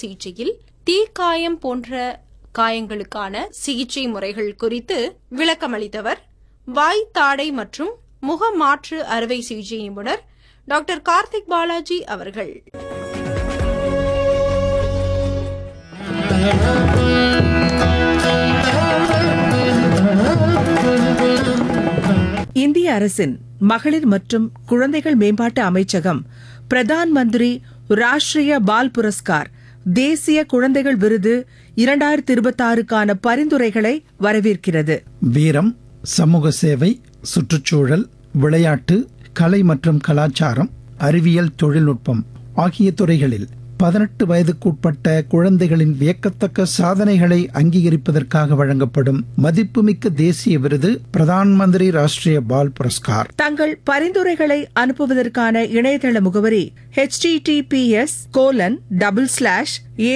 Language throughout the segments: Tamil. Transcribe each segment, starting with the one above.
சிகிச்சையில் தீக்காயம் போன்ற காயங்களுக்கான சிகிச்சை முறைகள் குறித்து விளக்கமளித்தவர் வாய் தாடை மற்றும் முக மாற்று அறுவை சிகிச்சை நிபுணர் டாக்டர் கார்த்திக் பாலாஜி அவர்கள் இந்திய அரசின் மகளிர் மற்றும் குழந்தைகள் மேம்பாட்டு அமைச்சகம் பிரதான் மந்திரி ராஷ்டிரிய பால் புரஸ்கார் தேசிய குழந்தைகள் விருது இரண்டாயிரத்தி இருபத்தாறுக்கான பரிந்துரைகளை வரவேற்கிறது வீரம் சமூக சேவை சுற்றுச்சூழல் விளையாட்டு கலை மற்றும் கலாச்சாரம் அறிவியல் தொழில்நுட்பம் ஆகிய துறைகளில் பதினெட்டு வயதுக்குட்பட்ட குழந்தைகளின் வியக்கத்தக்க சாதனைகளை அங்கீகரிப்பதற்காக வழங்கப்படும் மதிப்புமிக்க தேசிய விருது பிரதான் மந்திரி ராஷ்டிரிய பால் புரஸ்கார் தங்கள் பரிந்துரைகளை அனுப்புவதற்கான இணையதள முகவரி https colon double slash A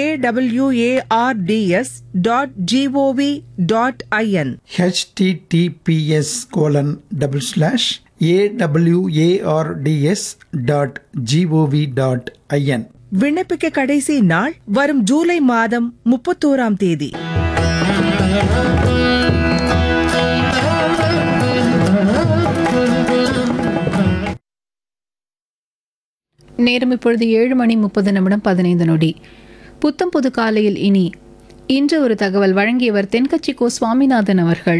dot GOV dot IN HTTPS colon double slash AWARDS dot GOV dot IN விண்ணப்பிக்க கடைசி நாள் வரும் ஜூலை மாதம் முப்பத்தோராம் தேதி நேரம் இப்பொழுது ஏழு மணி முப்பது நிமிடம் பதினைந்து நொடி புத்தம் புது காலையில் இனி இன்று ஒரு தகவல் வழங்கியவர் தென்கட்சி கோ சுவாமிநாதன் அவர்கள்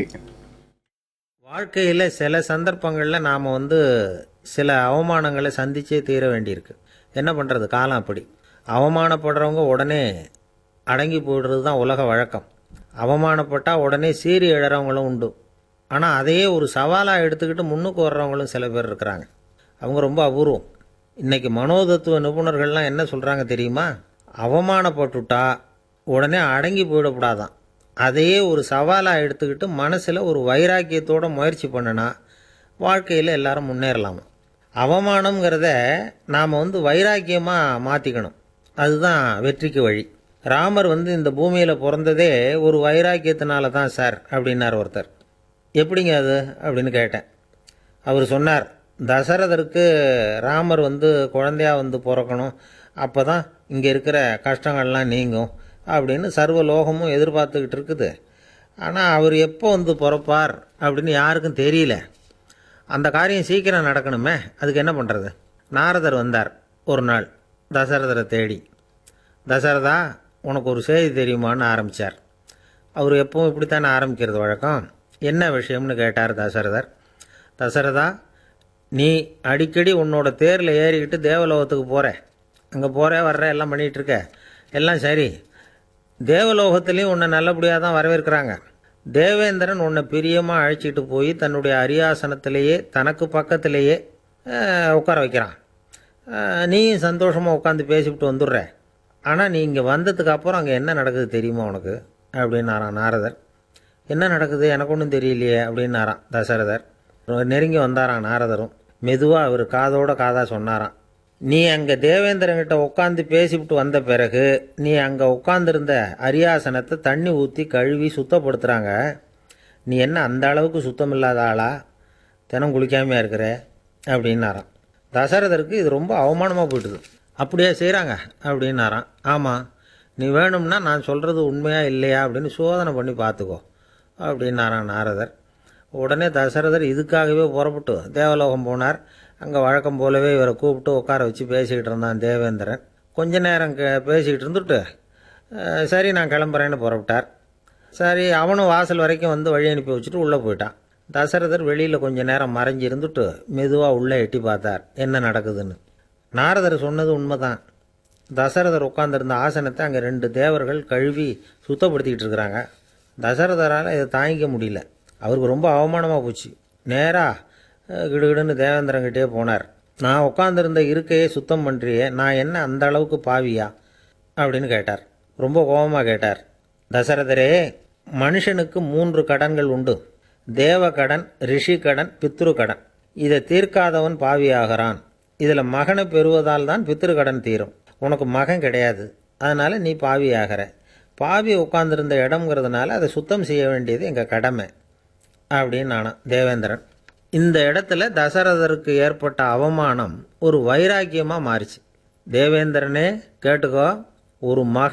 வாழ்க்கையில் சில சந்தர்ப்பங்களில் நாம் வந்து சில அவமானங்களை சந்திச்சே தீர வேண்டியிருக்கு என்ன பண்ணுறது காலம் அப்படி அவமானப்படுறவங்க உடனே அடங்கி போயிடுறது தான் உலக வழக்கம் அவமானப்பட்டால் உடனே சீறி எழறவங்களும் உண்டு ஆனால் அதையே ஒரு சவாலாக எடுத்துக்கிட்டு முன்னுக்கு வர்றவங்களும் சில பேர் இருக்கிறாங்க அவங்க ரொம்ப அபூர்வம் இன்னைக்கு மனோதத்துவ நிபுணர்கள்லாம் என்ன சொல்கிறாங்க தெரியுமா அவமானப்பட்டுட்டா உடனே அடங்கி போயிடக்கூடாதான் அதையே ஒரு சவாலாக எடுத்துக்கிட்டு மனசில் ஒரு வைராக்கியத்தோட முயற்சி பண்ணினா வாழ்க்கையில் எல்லாரும் முன்னேறலாமா அவமானம்ங்கிறத நாம் வந்து வைராக்கியமாக மாற்றிக்கணும் அதுதான் வெற்றிக்கு வழி ராமர் வந்து இந்த பூமியில் பிறந்ததே ஒரு வைராக்கியத்தினால தான் சார் அப்படின்னார் ஒருத்தர் எப்படிங்க அது அப்படின்னு கேட்டேன் அவர் சொன்னார் தசரதருக்கு ராமர் வந்து குழந்தையா வந்து பிறக்கணும் அப்போ தான் இங்கே இருக்கிற கஷ்டங்கள்லாம் நீங்கும் அப்படின்னு சர்வ லோகமும் எதிர்பார்த்துக்கிட்டு இருக்குது ஆனால் அவர் எப்போ வந்து பிறப்பார் அப்படின்னு யாருக்கும் தெரியல அந்த காரியம் சீக்கிரம் நடக்கணுமே அதுக்கு என்ன பண்ணுறது நாரதர் வந்தார் ஒரு நாள் தசரதரை தேடி தசரதா உனக்கு ஒரு செய்தி தெரியுமான்னு ஆரம்பித்தார் அவர் எப்பவும் இப்படித்தானே ஆரம்பிக்கிறது வழக்கம் என்ன விஷயம்னு கேட்டார் தசரதர் தசரதா நீ அடிக்கடி உன்னோட தேரில் ஏறிக்கிட்டு தேவலோகத்துக்கு போகிற அங்கே போகிற வர்ற எல்லாம் பண்ணிகிட்டு இருக்க எல்லாம் சரி தேவலோகத்துலேயும் உன்னை நல்லபடியாக தான் வரவேற்கிறாங்க தேவேந்திரன் உன்னை பிரியமாக அழைச்சிட்டு போய் தன்னுடைய அரியாசனத்திலேயே தனக்கு பக்கத்திலேயே அஹ், உட்கார வைக்கிறான் அஹ், நீயும் சந்தோஷமாக உட்காந்து பேசிவிட்டு வந்துடுற ஆனால் நீ இங்கே வந்ததுக்கு அப்புறம் அங்கே என்ன நடக்குது தெரியுமா உனக்கு அப்படின்னாரான் நாரதர் என்ன நடக்குது எனக்கு ஒன்றும் தெரியலையே அப்படின்னாராம் தசரதர் நெருங்கி வந்தாராம் நாரதரும் மெதுவாக அவர் காதோட காதாக சொன்னாராம் நீ அங்கே தேவேந்திரங்கிட்ட உட்காந்து பேசிவிட்டு வந்த பிறகு நீ அங்கே உட்காந்துருந்த அரியாசனத்தை தண்ணி ஊற்றி கழுவி சுத்தப்படுத்துகிறாங்க நீ என்ன அந்த அளவுக்கு சுத்தம் இல்லாத ஆளா தினம் குளிக்காமையா இருக்கிற அப்படின்னாராம் தசரதருக்கு இது ரொம்ப அவமானமாக போயிட்டுது அப்படியே செய்கிறாங்க அப்படின்னாராம் ஆமாம் நீ வேணும்னா நான் சொல்கிறது உண்மையா இல்லையா அப்படின்னு சோதனை பண்ணி பார்த்துக்கோ அப்படின்னாராம் நாரதர் உடனே தசரதர் இதுக்காகவே புறப்பட்டு தேவலோகம் போனார் அங்கே வழக்கம் போலவே இவரை கூப்பிட்டு உட்கார வச்சு பேசிக்கிட்டு இருந்தான் தேவேந்திரன் கொஞ்ச நேரம் கே- பேசிக்கிட்டு இருந்துட்டு "அஹ், சரி நான் கிளம்புறேன்னு புறப்பட்டார் சரி அவனும் வாசல் வரைக்கும் வந்து வழி அனுப்பி வச்சுட்டு உள்ளே போயிட்டான் தசரதர் வெளியில் கொஞ்ச நேரம் மறைஞ்சு இருந்துட்டு மெதுவாக உள்ளே எட்டி பார்த்தார் என்ன நடக்குதுன்னு நாரதர் சொன்னது உண்மைதான் தசரதர் உட்கார்ந்திருந்த ஆசனத்தை அங்கே ரெண்டு தேவர்கள் கழுவி சுத்தப்படுத்திக்கிட்டு இருக்கிறாங்க தசரதரால் இதை தாங்கிக்க முடியல அவருக்கு ரொம்ப அவமானமாக போச்சு நேராக கிடுகிடுன்னு தேவேந்திரங்கிட்டே போனார் நான் உட்காந்துருந்த இருக்கையே சுத்தம் பண்ணுறியே நான் என்ன அந்த அளவுக்கு பாவியா அப்படின்னு கேட்டார் ரொம்ப கோபமாக கேட்டார் தசரதரே மனுஷனுக்கு மூன்று கடன்கள் உண்டு தேவ கடன் ரிஷி கடன் பித்ரு கடன் இதை தீர்க்காதவன் பாவியாகிறான் இதில் மகனை பெறுவதால் தான் பித்ரு கடன் தீரும் உனக்கு மகன் கிடையாது அதனால் நீ பாவியாகிற பாவி உட்கார்ந்திருந்த இடம்ங்கிறதுனால அதை சுத்தம் செய்ய வேண்டியது எங்கள் கடமை அப்படின்னு நானாம் தேவேந்திரன் இந்த இடத்துல தசரதருக்கு ஏற்பட்ட அவமானம் ஒரு வைராக்கியமாக மாறிச்சு தேவேந்திரனே கேட்டுக்கோ ஒரு மகன்